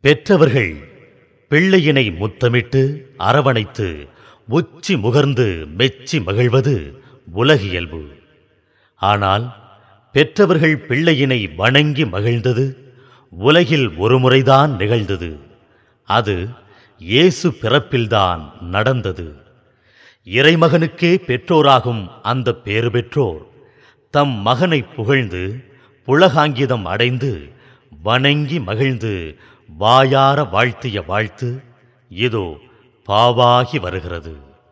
பெற்றவர்கள் பிள்ளையினை முத்தமிட்டு அரவணைத்து உச்சி முகர்ந்து மெச்சி மகிழ்வது உலகியல்பு ஆனால் பெற்றவர்கள் பிள்ளையினை வணங்கி மகிழ்ந்தது உலகில் ஒருமுறைதான் நிகழ்ந்தது அது இயேசு பிறப்பில்தான் நடந்தது இறைமகனுக்கே பெற்றோராகும் அந்த பேறு பெற்றோர் தம் மகனை புகழ்ந்து புலகாங்கிதம் அடைந்து வணங்கி மகிழ்ந்து வாயார வாழ்த்திய வாழ்த்து இதோ பாவாகி வருகிறது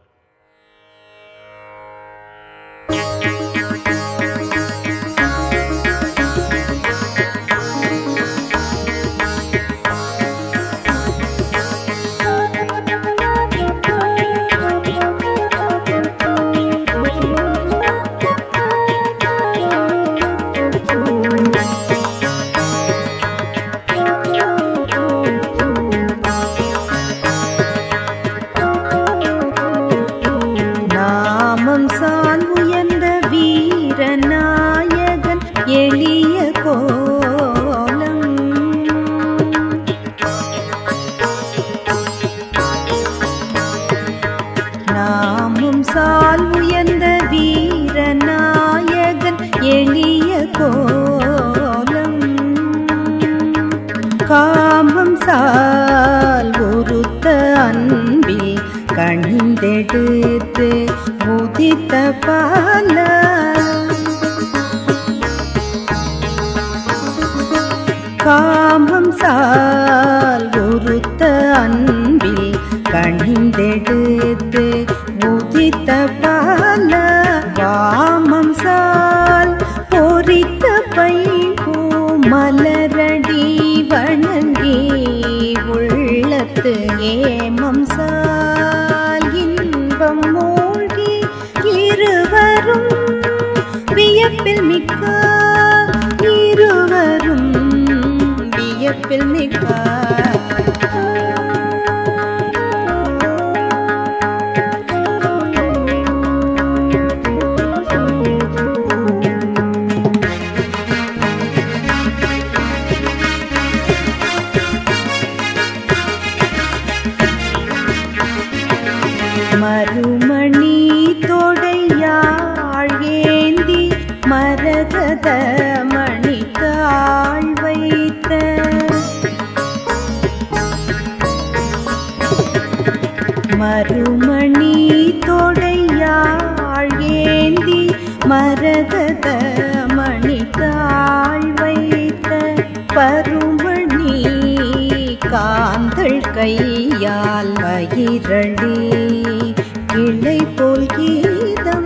நாமம் சால் உயர்ந்த வீரநாயகன் எளிய கோலம் நாமும் சால் உயர்ந்த வீரநாயகன் எளிய கோலம் காமம் சால் ஒருத்த அன்பில் கணிந்தெடுத்து உதித்த பால காமம் சால் ஒருத்த அன்பில் கணிந்தெடுத்து உதித்த பால வாமம் சால் பொறித்த பை மலரடி வணங்கி உள்ளத்து ஏமம் சால் இன்பம் மூழ்கி இருவரும் வியப்பில் மிக்க இருவரும் வியப்பில் மிக்க மறுமணி தொடையாள் ஏந்தி மரகத மணி தாழ் வைத்த மறுமணி தொடையாள் ஏந்தி மரகத மணி தாழ் வைத்த பருமணி காந்தள் கையால் வயிரடி கிளை போல் கீதம்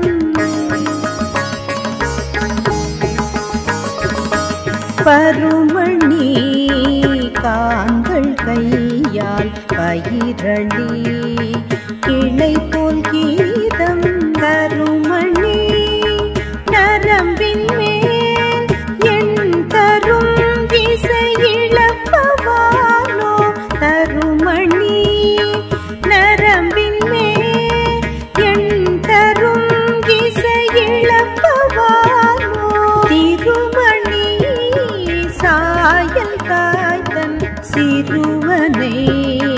பருமணி காந்தள் கையால் பயிரளி கிளை போல் கீதம் கருமணி நரம்பின் மேல் என் தரும் இசையிழப்பவானோ தருமணி நரம்பின் மேல் என் தரும் இசையிழப்பவானோ திருமணி சாயல் காய்தன் சிறுவனை